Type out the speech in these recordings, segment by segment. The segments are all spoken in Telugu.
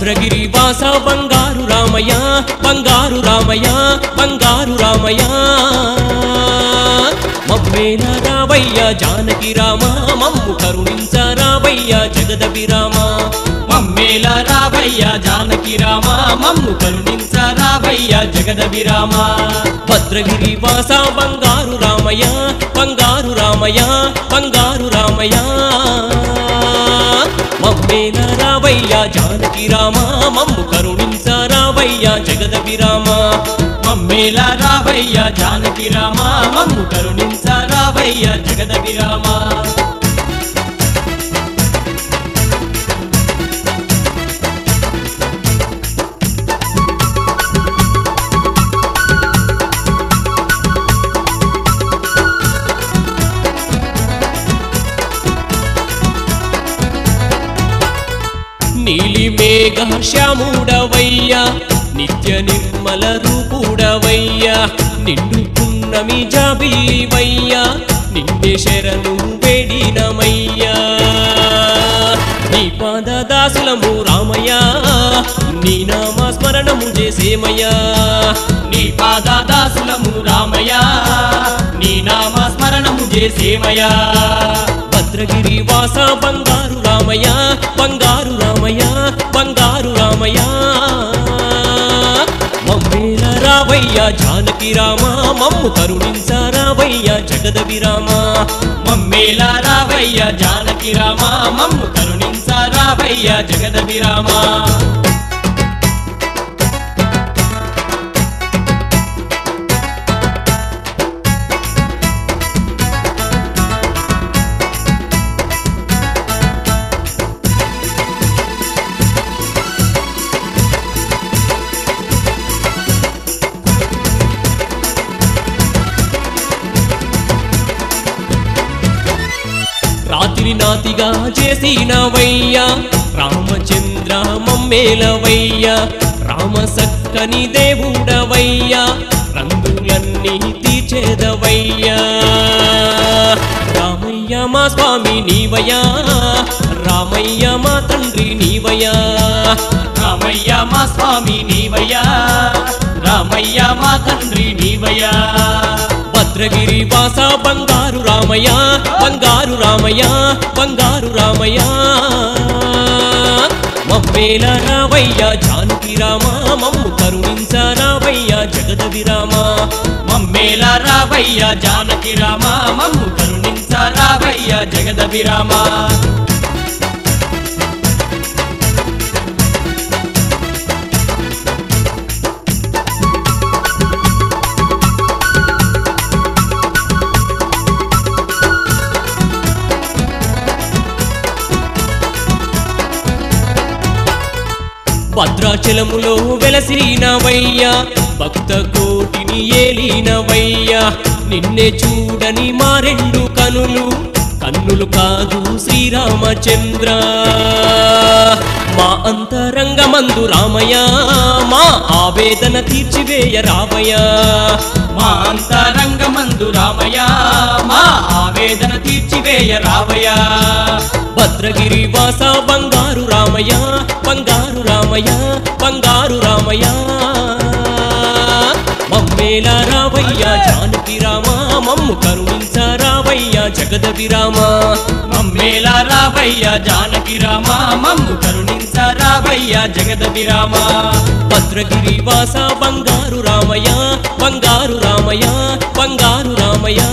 భద్రగిరి వాస బంగారు రామయ్య బంగారు రామయ్య బంగారు రామయ్య మమ్మేల రావయ్య జానకి రామ మమ్ము కరుణించ రావయ్య జగదవి రామ మమ్మేల రావయ్య జానకి రామ మమ్ము కరుణించ రావయ్య జగదవి రామ భద్రగిరి వాస బంగారు రామయ్య బంగారు రామయ్య బంగారు రామయ్య మమ్మేల రావయ్య జానకి రామ మమ్ము కరుణించ రావయ్య జగదవి రామ మమ్మేల రావయ్య జానకి రామ మమ్ము కరుణించ రావయ్య జగదవి రామ నీలి మేఘ శ్యాముడవయ్య నిత్య నిర్మల రూపుడవయ్య నిండు పున్నమి జాబిల్లివయ్య నిన్నే శరణు వేడినమయ్యా నీ పాద దాసులము రామయ్య నీ నామ స్మరణము చేసేమయ్యా నీ పాద దాసులము రామయ్య నీ నామ స్మరణము చేసేమయ్యా భద్రగిరి వాస బంగారు రామయ్య బంగారు రామయ్య బంగారు రామయ్య మమ్మేల రావయ్య జానకి రామ మమ్ము కరుణించ రావయ్య జగదవి రామ మమ్మేల రావయ్య జానకి రామ మమ్ము కరుణించ రావయ్య జగదవి రామ రాత్రి నాతిగా చేసినవయ్యా రామచంద్ర మమ్మేలవయ్యా రామ సక్కని దేవుడవయ్యా రంగులన్నీ తీర్చేదవయ్యా రామయ్య మా స్వామి నీవయ్యా రామయ్య మా తండ్రి నీవయ్యా రామయ్య మా స్వామి నీవయ్యా రామయ్య మా తండ్రి నీవయ్యా భద్రగిరి వాస బంగారు రామయ్య బంగారు రామయ్య బంగారు రామయ్య మమ్మేల రావయ్య జానకి రామ మమ్ము కరుణించ రావయ్య జగదవి రామ మమ్మేల రావయ్య జానకి రామ మమ్ము కరుణించ రావయ్య జగదవి రామ భద్రాచలములో వెలసినవయ్యా భక్త కోటిని ఏలినవయ్యా నిన్నే చూడని మా రెండు కనులు కన్నులు కాదు శ్రీరామచంద్ర మా అంతరంగమందు రామయ్య మా ఆవేదన తీర్చివేయ రామయ్య మా అంతరంగమందు రామయ్య మా ఆవేదన తీర్చివేయ రామయ్య భద్రగిరి వాస బంగారు రామయ్య బంగారు రామయ్య బంగారు రామయ్య మమ్మేల రావయ్య జానకి రామ మమ్ము కరుణించ రావయ్య జగదవి రామ మమ్మేల రావయ్య జానకి రామ మమ్ము కరుణించ రావయ్య జగదవి రామ భద్రగిరి వాస బంగారు రామయ్య బంగారు రామయ్య బంగారు రామయ్య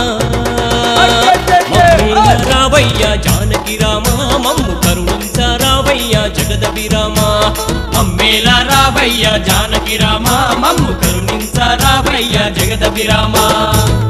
మమ్మేల రావయ్య జానకి రామ మమ్ము కరుణించ రావయ్య జగదవి రామ మమ్మేల రావయ్య జానకి రామ మమ్ము కరుణించ రావయ్య జగదవి రామ